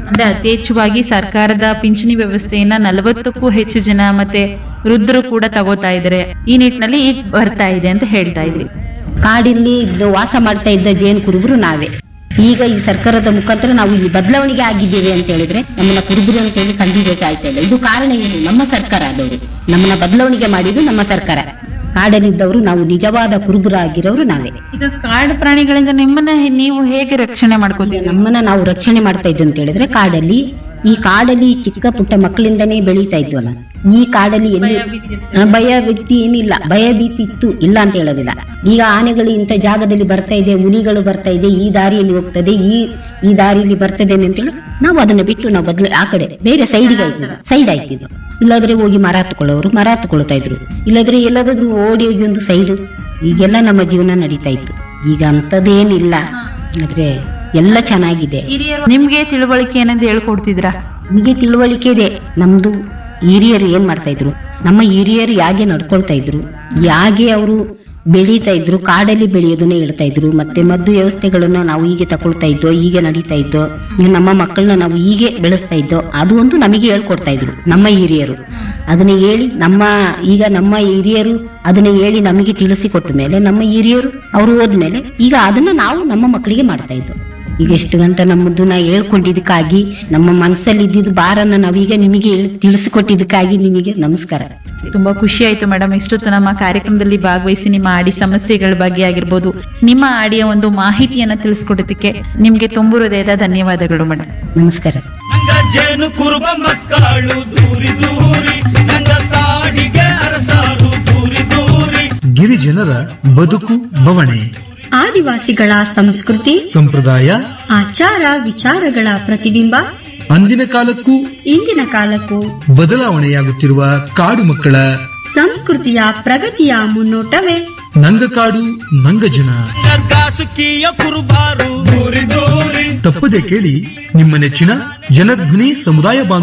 ಅಂದ್ರೆ ಅತಿ ಹೆಚ್ಚುವಾಗಿ ಸರ್ಕಾರದ ಪಿಂಚಣಿ ವ್ಯವಸ್ಥೆಯನ್ನ ನಲವತ್ತಕ್ಕೂ ಹೆಚ್ಚು ಜನ ಮತ್ತೆ ವೃದ್ಧರು ಕೂಡ ತಗೋತಾ ಇದ್ದಾರೆ ಈ ನಿಟ್ಟಿನಲ್ಲಿ ಈಗ ಬರ್ತಾ ಇದೆ ಅಂತ ಹೇಳ್ತಾ ಇದ್ರಿ ಕಾಡಿನಲ್ಲಿ ಇದ್ದು ವಾಸ ಮಾಡ್ತಾ ಇದ್ದ ಜೇನು ಕುರುಬರು ನಾವೇ ಈಗ ಈ ಸರ್ಕಾರದ ಮುಖಾಂತರ ನಾವು ಈ ಬದಲಾವಣೆಗೆ ಆಗಿದ್ದೇವೆ ಅಂತ ಹೇಳಿದ್ರೆ ನಮ್ಮನ್ನ ಕುರುಬರು ಅಂತ ಹೇಳಿ ಕಂಡಿಡಿಯಕ್ಕೆ ಆಯ್ತಾ ಇಲ್ಲ ಇದು ಕಾರಣ ಏನು ನಮ್ಮ ಸರ್ಕಾರ ಆದವರು ನಮ್ಮನ್ನ ಬದಲಾವಣೆಗೆ ಮಾಡಿದ್ದು ನಮ್ಮ ಸರ್ಕಾರ ಕಾಡಲ್ಲಿದ್ದವರು ನಾವು ನಿಜವಾದ ಕುರುಬರಾಗಿರೋರು ನಾವೇ ಈಗ ಕಾಡು ಪ್ರಾಣಿಗಳಿಂದ ನಿಮ್ಮನ್ನ ನೀವು ಹೇಗೆ ರಕ್ಷಣೆ ಮಾಡ್ಕೋತೀರಿ ನಮ್ಮನ್ನ ನಾವು ರಕ್ಷಣೆ ಮಾಡ್ತಾ ಇದ್ದು ಅಂತ ಹೇಳಿದ್ರೆ ಕಾಡಲ್ಲಿ ಈ ಕಾಡಲ್ಲಿ ಚಿಕ್ಕ ಪುಟ್ಟ ಮಕ್ಕಳಿಂದನೇ ಬೆಳೀತಾ ಇದ್ವಲ್ಲ ಈ ಕಾಡಲ್ಲಿ ಎಲ್ಲಿ ಆ, ಭಯ ಭೀತಿ ಏನಿಲ್ಲ ಭಯ ಭೀತಿ ಇತ್ತು ಇಲ್ಲ ಅಂತ ಹೇಳೋದಿಲ್ಲ ಈಗ ಆನೆಗಳು ಇಂಥ ಜಾಗದಲ್ಲಿ ಬರ್ತಾ ಇದೆ ಹುಲಿಗಳು ಬರ್ತಾ ಇದೆ ಈ ದಾರಿಯಲ್ಲಿ ಹೋಗ್ತದೆ ಈ ಈ ದಾರಿಯಲ್ಲಿ ಬರ್ತದೆ ಅಂತೇಳಿ ನಾವು ಅದನ್ನ ಬಿಟ್ಟು ನಾವು ಬದಲು ಆ ಕಡೆ ಬೇರೆ ಸೈಡ್ಗೆ ಆಯ್ತಿದ್ವಿ ಸೈಡ್ ಆಯ್ತಿದ್ವು ಇಲ್ಲಾದ್ರೆ ಹೋಗಿ ಮರ ಹತ್ಕೊಳ್ಳೋರು ಮರ ಹತ್ಕೊಳ್ತಾ ಇದ್ರು ಇಲ್ಲಾದ್ರೆ ಎಲ್ಲಾದ್ರೂ ಓಡಿ ಹೋಗಿ ಒಂದು ಸೈಡು ಈಗೆಲ್ಲ ನಮ್ಮ ಜೀವನ ನಡೀತಾ ಇತ್ತು ಈಗ ಅಂಥದ್ದೇನಿಲ್ಲ ಆದ್ರೆ ಎಲ್ಲ ಚೆನ್ನಾಗಿದೆ ಹಿರಿಯರು ನಿಮ್ಗೆ ತಿಳುವಳಿಕೆ ಏನಂತ ಹೇಳ್ಕೊಡ್ತಿದ್ರಾ ನಿಮಗೆ ತಿಳುವಳಿಕೆ ಇದೆ ನಮ್ದು ಹಿರಿಯರು ಏನ್ ಮಾಡ್ತಾ ಇದ್ರು ನಮ್ಮ ಹಿರಿಯರು ಯಾಗೆ ನಡ್ಕೊಳ್ತಾ ಇದ್ರು ಯಾಗೆ ಅವರು ಬೆಳೀತಾ ಇದ್ರು ಕಾಡಲ್ಲಿ ಬೆಳೆಯೋದನ್ನ ಹೇಳ್ತಾ ಇದ್ರು ಮತ್ತೆ ಮದ್ದು ವ್ಯವಸ್ಥೆಗಳನ್ನ ನಾವು ಹೀಗೆ ತಗೊಳ್ತಾ ಇದ್ದೋ ಹೀಗೆ ನಡೀತಾ ಇದ್ದೋ ನಮ್ಮ ಮಕ್ಕಳನ್ನ ನಾವು ಹೀಗೆ ಬೆಳೆಸ್ತಾ ಇದ್ದೋ ಅದು ಒಂದು ನಮಗೆ ಹೇಳ್ಕೊಡ್ತಾ ಇದ್ರು ನಮ್ಮ ಹಿರಿಯರು ಅದನ್ನ ಹೇಳಿ ನಮ್ಮ ಈಗ ನಮ್ಮ ಹಿರಿಯರು ಅದನ್ನ ಹೇಳಿ ನಮಗೆ ತಿಳಿಸಿಕೊಟ್ಟ ಮೇಲೆ ನಮ್ಮ ಹಿರಿಯರು ಅವರು ಹೋದ್ಮೇಲೆ ಈಗ ಅದನ್ನ ನಾವು ನಮ್ಮ ಮಕ್ಕಳಿಗೆ ಮಾಡ್ತಾ ಇದ್ದೋ ಈಗ ಎಷ್ಟು ಗಂಟೆ ನಮ್ಮದು ನಾ ಹೇಳ್ಕೊಂಡಿದ್ದಕ್ಕಾಗಿ ನಮ್ಮ ಮನಸ್ಸಲ್ಲಿ ಇದ್ದಿದ್ದು ಬಾರನ್ನ ನಾವೀಗ ನಿಮಗೆ ಹೇಳ್- ತಿಳಿಸಿಕೊಟ್ಟಿದ್ದಕ್ಕಾಗಿ ನಿಮಗೆ ನಮಸ್ಕಾರ ತುಂಬಾ ಖುಷಿ ಆಯ್ತು ಮೇಡಮ್ ಇಷ್ಟೊತ್ತು ನಮ್ಮ ಕಾರ್ಯಕ್ರಮದಲ್ಲಿ ಭಾಗವಹಿಸಿ ನಿಮ್ಮ ಆಡಿ ಸಮಸ್ಯೆಗಳ ಬಗ್ಗೆ ಆಗಿರ್ಬೋದು ನಿಮ್ಮ ಆಡಿಯ ಒಂದು ಮಾಹಿತಿಯನ್ನ ತಿಳಿಸ್ಕೊಡೋದಕ್ಕೆ ನಿಮ್ಗೆ ತುಂಬು ಹೃದಯದ ಧನ್ಯವಾದಗಳು ಮೇಡಮ್ ನಮಸ್ಕಾರ ನಂಗ ಜೇನು ಕುರುಬ ಮಕ್ಕಳು ದೂರಿ ದೂರಿ ನಂಗ ಕಾಡಿಗೆ ಅರಸಾರು ದೂರಿ ದೂರಿ ಗಿರಿಜನರ ಬದುಕು ಬವಣೆ ಆದಿವಾಸಿಗಳ ಸಂಸ್ಕೃತಿ ಸಂಪ್ರದಾಯ ಆಚಾರ ವಿಚಾರಗಳ ಪ್ರತಿಬಿಂಬ ಅಂದಿನ ಕಾಲಕ್ಕೂ ಇಂದಿನ ಕಾಲಕ್ಕೂ ಬದಲಾವಣೆಯಾಗುತ್ತಿರುವ ಕಾಡು ಮಕ್ಕಳ ಸಂಸ್ಕೃತಿಯ ಪ್ರಗತಿಯ ಮುನ್ನೋಟವೇ ನಂಗಕಾಡು ನಂಗಜನ ನಂಗ ಸುಖಿಯ ಕುರುಬಾರು ದೂರಿ ದೂರಿ ತಪ್ಪದೆ ಕೇಳಿ ನಿಮ್ಮ ನೆಚ್ಚಿನ ಜನಧ್ವನಿ ಸಮುದಾಯ ಬಾನುಲಿ